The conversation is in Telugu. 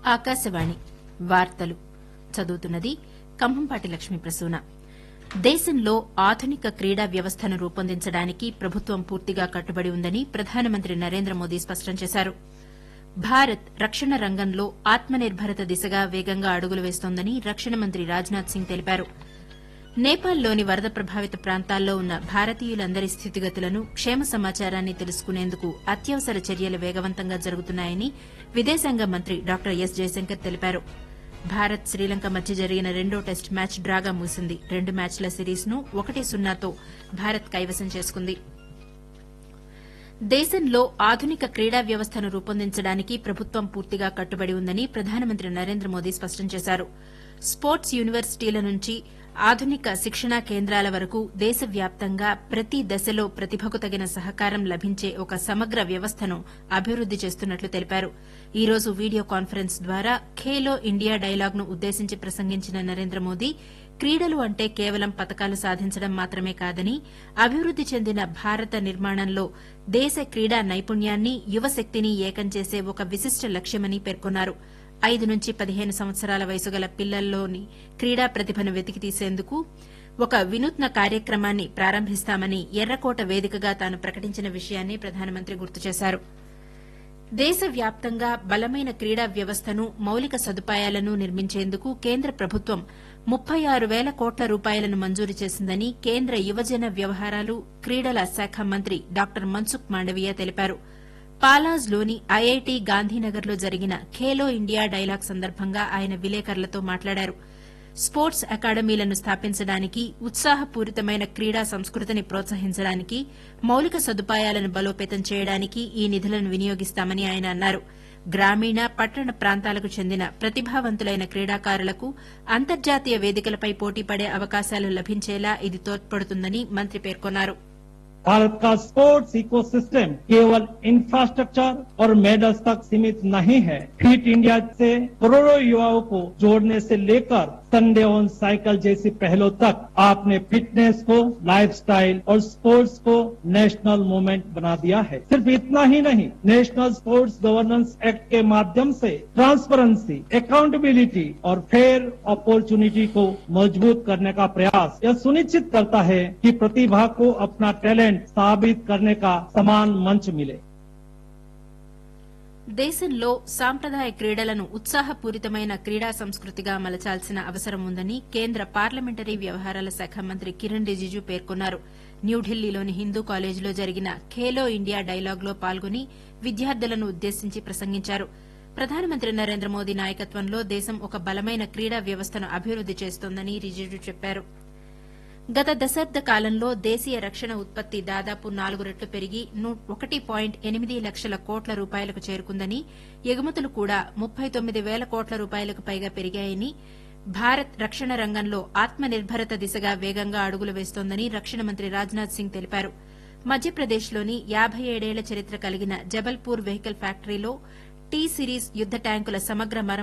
ఆకాశవాణి వార్తలు చదువుతున్నది కంభంపాటి లక్ష్మీ ప్రసూన దేశంలో ఆధునిక క్రీడా వ్యవస్థను రూపొందించడానికి ప్రభుత్వం పూర్తిగా కట్టుబడి ఉందని ప్రధానమంత్రి నరేంద్ర మోదీ స్పష్టం చేశారు భారత్ రక్షణ రంగంలో ఆత్మనిర్భరత దిశగా వేగంగా అడుగులు వేస్తోందని రక్షణ మంత్రి రాజ్నాథ్ సింగ్ తెలిపారు నేపాల్లోని వరద ప్రభావిత ప్రాంతాల్లో ఉన్న భారతీయులందరి స్థితిగతులను క్షేమ సమాచారాన్ని తెలుసుకునేందుకు అత్యవసర చర్యలు వేగవంతంగా జరుగుతున్నాయని విదేశాంగ మంత్రి డాక్టర్ ఎస్ జయశంకర్ తెలిపారు భారత్ శ్రీలంక మధ్య జరిగిన రెండో టెస్ట్ మ్యాచ్ డ్రాగా ముగిసింది రెండు మ్యాచ్ల సిరీస్ను ఒకటి సున్నాతో భారత్ కైవసం చేసుకుంది దేశంలో ఆధునిక క్రీడా వ్యవస్థను రూపొందించడానికి ప్రభుత్వం పూర్తిగా కట్టుబడి ఉందని ప్రధానమంత్రి నరేంద్ర మోదీ స్పష్టం చేశారు స్పోర్ట్స్ యూనివర్సిటీల నుంచి ఆధునిక శిక్షణా కేంద్రాల వరకు దేశవ్యాప్తంగా ప్రతి దశలో ప్రతిభకు తగిన సహకారం లభించే ఒక సమగ్ర వ్యవస్థను అభివృద్ది చేస్తున్నట్లు తెలిపారు ఈ రోజు వీడియో కాన్ఫరెన్స్ ద్వారా ఖేలో ఇండియా డైలాగ్ను ఉద్దేశించి ప్రసంగించిన నరేంద్ర మోదీ క్రీడలు అంటే కేవలం పతకాలు సాధించడం మాత్రమే కాదని అభివృద్ది చెందిన భారత నిర్మాణంలో దేశ క్రీడా నైపుణ్యాన్ని యువశక్తిని ఏకం చేసే ఒక విశిష్ట లక్ష్యమని పేర్కొన్నారు ఐదు నుంచి పదిహేను సంవత్సరాల వయసు గల పిల్లల్లోని క్రీడా ప్రతిభను వెతికి తీసేందుకు ఒక వినూత్న కార్యక్రమాన్ని ప్రారంభిస్తామని ఎర్రకోట వేదికగా తాను ప్రకటించిన విషయాన్ని ప్రధానమంత్రి గుర్తు చేశారు దేశవ్యాప్తంగా బలమైన క్రీడా వ్యవస్థను మౌలిక సదుపాయాలను నిర్మించేందుకు కేంద్ర ప్రభుత్వం ముప్పై ఆరు పేల కోట్ల రూపాయలను మంజూరు చేసిందని కేంద్ర యువజన వ్యవహారాలు క్రీడల శాఖ మంత్రి డాక్టర్ మన్సుఖ్ మాండవీయ తెలిపారు పాలాజ్లోని ఐఐటి గాంధీనగర్లో జరిగిన ఖేలో ఇండియా డైలాగ్ సందర్భంగా ఆయన విలేకరులతో మాట్లాడారు స్పోర్ట్స్ అకాడమీలను స్థాపించడానికి ఉత్సాహపూరితమైన క్రీడా సంస్కృతిని ప్రోత్సహించడానికి మౌలిక సదుపాయాలను బలోపేతం చేయడానికి ఈ నిధులను వినియోగిస్తామని ఆయన అన్నారు గ్రామీణ పట్టణ ప్రాంతాలకు చెందిన ప్రతిభావంతులైన క్రీడాకారులకు అంతర్జాతీయ వేదికలపై పోటీపడే అవకాశాలు లభించేలా ఇది తోడ్పడుతుందని మంత్రి పేర్కొన్నారు भारत का स्पोर्ट्स इकोसिस्टम केवल इंफ्रास्ट्रक्चर और मेडल्स तक सीमित नहीं है फिट इंडिया से करोड़ों युवाओं को जोड़ने से लेकर संडे ऑन साइकिल जैसी पहलों तक आपने फिटनेस को लाइफस्टाइल और स्पोर्ट्स को नेशनल मूवमेंट बना दिया है सिर्फ इतना ही नहीं नेशनल स्पोर्ट्स गवर्नेंस एक्ट के माध्यम से ट्रांसपेरेंसी अकाउंटेबिलिटी और फेयर अपॉर्चुनिटी को मजबूत करने का प्रयास यह सुनिश्चित करता है कि प्रतिभा को अपना टैलेंट साबित करने का समान मंच मिले దేశంలో సాంప్రదాయ క్రీడలను ఉత్సాహపూరితమైన క్రీడా సంస్కృతిగా మలచాల్సిన అవసరం ఉందని కేంద్ర పార్లమెంటరీ వ్యవహారాల శాఖ మంత్రి కిరణ్ రిజిజు పేర్కొన్నారు న్యూఢిల్లీలోని హిందూ కాలేజీలో జరిగిన ఖేలో ఇండియా డైలాగ్లో పాల్గొని విద్యార్థులను ఉద్దేశించి ప్రసంగించారు ప్రధానమంత్రి నరేంద్ర మోదీ నాయకత్వంలో దేశం ఒక బలమైన క్రీడా వ్యవస్థను అభివృద్ది చేస్తోందని రిజిజు చెప్పారు గత దశాబ్ద కాలంలో దేశీయ రక్షణ ఉత్పత్తి దాదాపు నాలుగు రెట్లు పెరిగి ఒకటి పాయింట్ ఎనిమిది లక్షల కోట్ల రూపాయలకు చేరుకుందని ఎగుమతులు కూడా ముప్పై తొమ్మిది పేల కోట్ల రూపాయలకు పైగా పెరిగాయని భారత్ రక్షణ రంగంలో ఆత్మనిర్భరత దిశగా వేగంగా అడుగులు వేస్తోందని రక్షణ మంత్రి రాజ్నాథ్ సింగ్ తెలిపారు మధ్యప్రదేశ్లోని యాబై ఏడేళ్ల చరిత్ర కలిగిన జబల్పూర్ వెహికల్ ఫ్యాక్టరీలో టీ సిరీస్ యుద్ద ట్యాంకుల సమగ్ర